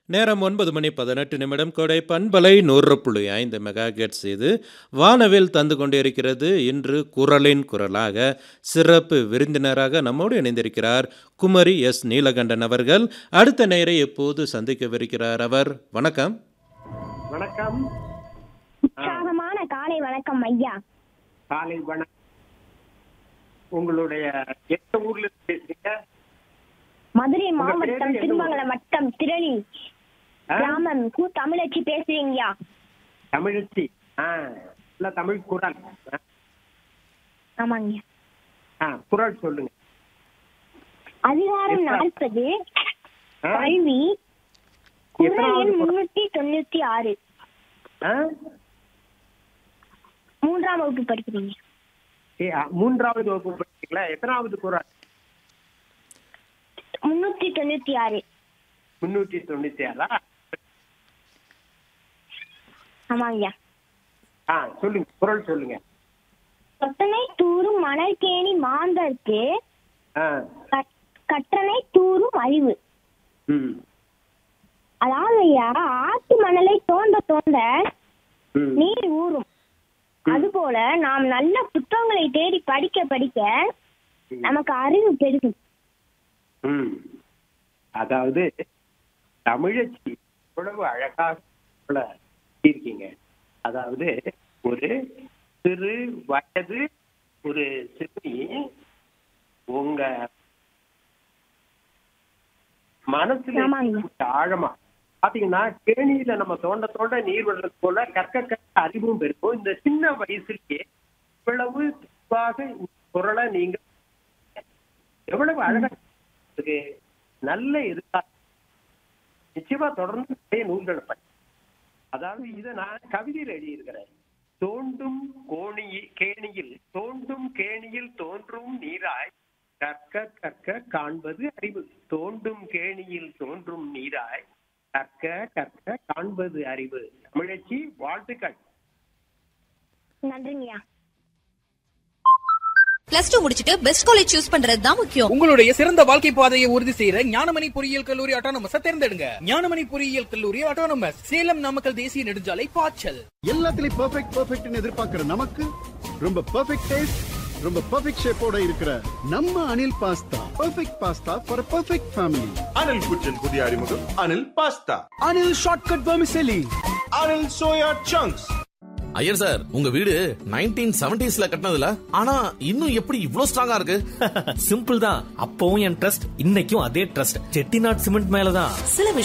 நேரம் ஒன்பது மணி பதினெட்டு நிமிடம் கொடை பண்பலை நூறு புள்ளி ஐந்து மெகா கெட்ஸ் இது வானவில் தந்து கொண்டிருக்கிறது இன்று குரலின் குரலாக சிறப்பு விருந்தினராக நம்மோடு இணைந்திருக்கிறார் குமரி எஸ் நீலகண்டன் அவர்கள் அடுத்த நேரை எப்போது சந்திக்கவிருக்கிறார் அவர் வணக்கம் வணக்கம் உற்சாகமான காலை வணக்கம் ஐயா காலை வணக்கம் உங்களுடைய எந்த ஊர்ல இருந்து பேசுறீங்க மதுரை உங்க பேரு மாவட்டம் என்ன திருமங்கலம் வட்டம் திரளி ஆ? கிராமம் கு தமிழச்சி பேசுறீங்கய்யா தமிழச்சி ஆ இல்ல தமிழ் குரல் ஆ, ஆமாங்க ஆ குரல் சொல்லுங்க அதிகாரம் எப்ப? நாற்பது ஆ? கல்வி குரல் எத்தனாவது எண் குரல்? முன்னூத்தி தொண்ணூத்தி ஆறு ஆ? மூன்றாம் வகுப்பு படிக்கிறீங்க ஏ, ஆ, மூன்றாவது வகுப்பு படிச்சீங்களா எத்தனாவது குரல் முன்னூத்தி தொண்ணூத்தி ஆறு முன்னூத்தி தொண்ணூத்தி ஆறா ஆமாங்கய்யா ஆ சொல்லுங்க குரல் சொல்லுங்க சொத்தனை தூரும் மணல் கேணி மாந்தர்க்கு ஆ கட்- கற்றனை தூரும் அறிவு ம் அதாவது ஐயா ஆத்து மணலை தோண்ட தோண்ட ம் நீர் ஊறும் அதுபோல நாம் நல்ல புத்தகங்களை தேடி படிக்க படிக்க நமக்கு அறிவு பெருகும் ம். அதாவது தமிழச்சி எவ்வளவு அழகாக சொல்ல இருக்கீங்க அதாவது ஒரு சிறு வயது ஒரு சிறுமி உங்க மனசுல ஆமாங்க. இருக்க ஆழமா பாத்தீங்கன்னா கேணியில நம்ம தோண்ட தோண்ட நீர் விடுறது போல கற்க கற்க அறிவும் பெருக்கும் இந்த சின்ன வயசுலயே இவ்வளவு தெளிவாக இந்த குரலை நீங்க எவ்வளவு அழகா இருக்கு நல்ல எதிர்காலம் நிச்சயமா தொடர்ந்து நிறைய நூல்களை படி அதாவது இதை நான் கவிதையில் எழுதியிருக்கிறேன் தோண்டும் கோணி கேணியில் தோண்டும் கேணியில் தோன்றும் நீராய் கற்க கற்க காண்பது அறிவு தோண்டும் கேணியில் தோன்றும் நீராய் கற்க கற்க காண்பது அறிவு தமிழச்சி வாழ்த்துக்கள் நன்றிங்கய்யா பிளஸ் டூ முடிச்சிட்டு பெஸ்ட் காலேஜ் சூஸ் பண்றது தான் முக்கியம் உங்களுடைய சிறந்த வாழ்க்கை பாதையை உறுதி செய்யற ஞானமணி பொறியியல் கல்லூரி ஆட்டோனமஸ் தேர்ந்தெடுங்க ஞானமணி பொறியியல் கல்லூரி ஆட்டோனமஸ் சேலம் நாமக்கல் தேசிய நெடுஞ்சாலை பாய்ச்சல் எல்லாத்துலயும் பெர்ஃபெக்ட் பெர்ஃபெக்ட்னு எதிர்பார்க்கிற நமக்கு ரொம்ப பெர்ஃபெக்ட் டேஸ்ட் ரொம்ப பெர்ஃபெக்ட் ஷேப்போட இருக்கிற நம்ம Anil pasta perfect pasta for perfect family Anil kitchen புதிய அறிமுகம் Anil pasta Anil shortcut vermicelli Anil soya chunks Iyer sir உங்க வீடு நைன்டீன் செவன்டிஸ்ல கட்டினதுல ஆனா இன்னும் எப்படி இவ்ளோ ஸ்ட்ராங்கா இருக்கு சிம்பிள் தான் அப்பவும் என் ட்ரஸ்ட் இன்னைக்கும் அதே ட்ரஸ்ட் செட்டிநாட் சிமெண்ட் மேலதான் சில